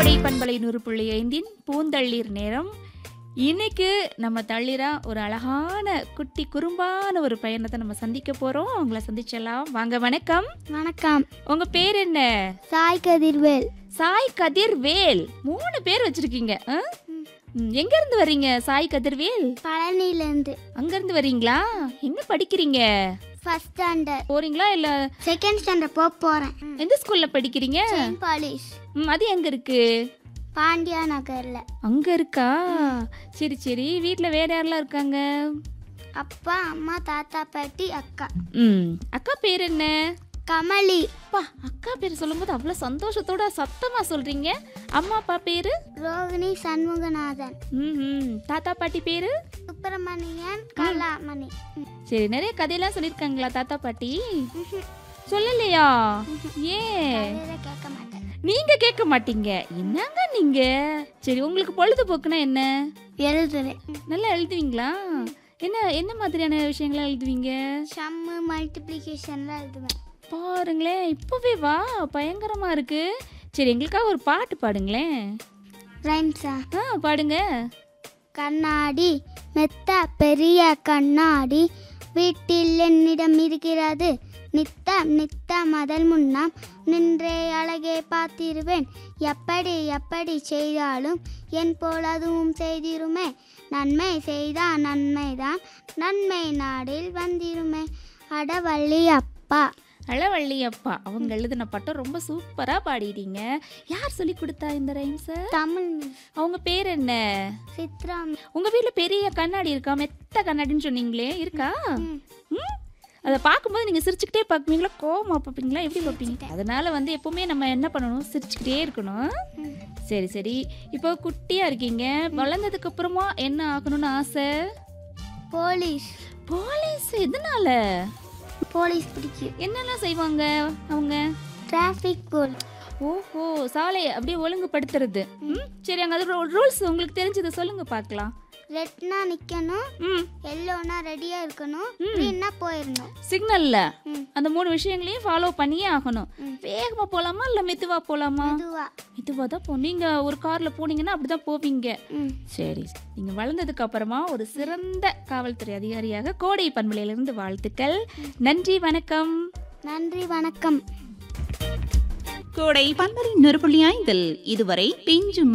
கோடை பண்பலை நூறு புள்ளி ஐந்தின் பூந்தள்ளீர் நேரம் இன்னைக்கு நம்ம தள்ளிரா ஒரு அழகான குட்டி குறும்பான ஒரு பயணத்தை நம்ம சந்திக்க போறோம் அவங்கள சந்திச்சலாம் வாங்க வணக்கம் வணக்கம் உங்க பேர் என்ன சாய் கதிர்வேல் சாய் கதிர்வேல் மூணு பேர் வச்சிருக்கீங்க ஆ? ம், எங்க இருந்து வர்றீங்க சாய் கதிர்வேல் பழனிலேருந்து அங்க இருந்து வர்றீங்களா என்ன படிக்கிறீங்க ஃபர்ஸ்ட் ஸ்டாண்டர்ட் போறீங்களா இல்ல செகண்ட் ஸ்டாண்டர்ட் போக போகிறேன் எந்த ஸ்கூல்ல படிக்கிறீங்க செயின்ட் பாலிஷ் ம், அது எங்க இருக்கு பாண்டியா நகரில் அங்க இருக்கா சரி சரி வீட்ல வேற யாரெல்லாம் இருக்காங்க அப்பா அம்மா தாத்தா பாட்டி அக்கா ம் அக்கா பேர் என்ன கமலி அப்பா அக்கா பேர் சொல்லும்போது அவ்வளோ சந்தோஷத்தோட சத்தமா சொல்றீங்க அம்மா அப்பா பேரு ரோகிணி சண்முகநாதன் ம் ம். தாத்தா பாட்டி பேரு சுப்பிரமணியன் கலாமணி சரி நிறைய கதையெல்லாம் சொல்லியிருக்காங்களா தாத்தா பாட்டி சொல்லலையா ஏன் இதை கேட்க மாட்டேன் நீங்க கேட்க மாட்டீங்க என்னங்க நீங்க சரி உங்களுக்கு பொழுதுபோக்குனா என்ன எழுதுறேன் நல்லா எழுதுவீங்களா என்ன என்ன மாதிரியான விஷயங்கள்லாம் எழுதுவீங்க சம்மு மல்டிப்ளிகேஷன்லாம் எழுதுவேன் பாருங்களேன் இப்போவே வா பயங்கரமா இருக்கு சரி எங்களுக்காக ஒரு பாட்டு பாடுங்களேன் ரைம்ஸா ஆ பாடுங்க கண்ணாடி மெத்த பெரிய கண்ணாடி வீட்டில் என்னிடம் இருக்கிறது நித்தம் நித்தம் அதல் முன்னாம் நின்றே அழகே பார்த்திருவேன் எப்படி எப்படி செய்தாலும் என் போல் அதுவும் செய்திருமே நன்மை செய்தா நன்மைதான் நன்மை நாடில் வந்திருமே அடவள்ளி அப்பா அழவள்ளி அப்பா அவங்க எழுதின பாட்டம் ரொம்ப சூப்பரா பாடிட்டீங்க யார் சொல்லி கொடுத்தா இந்த ரைம்ஸ தமிழ் மிஸ் அவங்க பேர் என்ன சித்ரா மிஸ். உங்க வீட்ல பெரிய கண்ணாடி இருக்கா மெத்த கண்ணாடின்னு சொன்னீங்களே இருக்கா ம். ம் அதை பார்க்கும்போது நீங்கள் சிரிச்சுக்கிட்டே பார்ப்பீங்களா கோவமா பார்ப்பீங்களா எப்படி பார்ப்பீங்க அதனால வந்து எப்பவுமே நம்ம என்ன பண்ணணும் சிரிச்சுக்கிட்டே இருக்கணும் ம். சரி சரி இப்போ குட்டியாக இருக்கீங்க வளர்ந்ததுக்கு அப்புறமா என்ன ஆகணும்னு ஆசை போலீஸ் போலீஸ் எதனால போலீஸ் பிடிக்கும் என்னெல்லாம் செய்வாங்க அவங்க டிராஃபிக் போலீஸ் ஓஹோ சாலையை அப்படியே ஒழுங்குபடுத்துறது ம் சரி அங்கே அது ரூல்ஸ் உங்களுக்கு தெரிஞ்சதை சொல்லுங்க பார்க்கலாம் ரெட்னா நிக்கணும் ம் எல்லோனா ரெடியா இருக்கணும் க்ரீன்னா போயிடணும் சிக்னல்ல ம். அந்த மூணு விஷயங்களையும் ஃபாலோ பண்ணியே ஆகணும் ம். வேகமாக போகலாமா இல்லை மெதுவாக போகலாமா மெதுவா மெதுவாக தான் போ நீங்கள் ஒரு காரில் போனீங்கன்னா அப்படி தான் போவீங்க ம் சரி நீங்கள் வளர்ந்ததுக்கு அப்புறமா ஒரு சிறந்த காவல்துறை அதிகாரியாக கோடை பண்பலையிலிருந்து வாழ்த்துக்கள் நன்றி வணக்கம் நன்றி வணக்கம் கோடை பன்மரி நொறு புள்ளி ஐந்தில் இதுவரை பிஞ்சு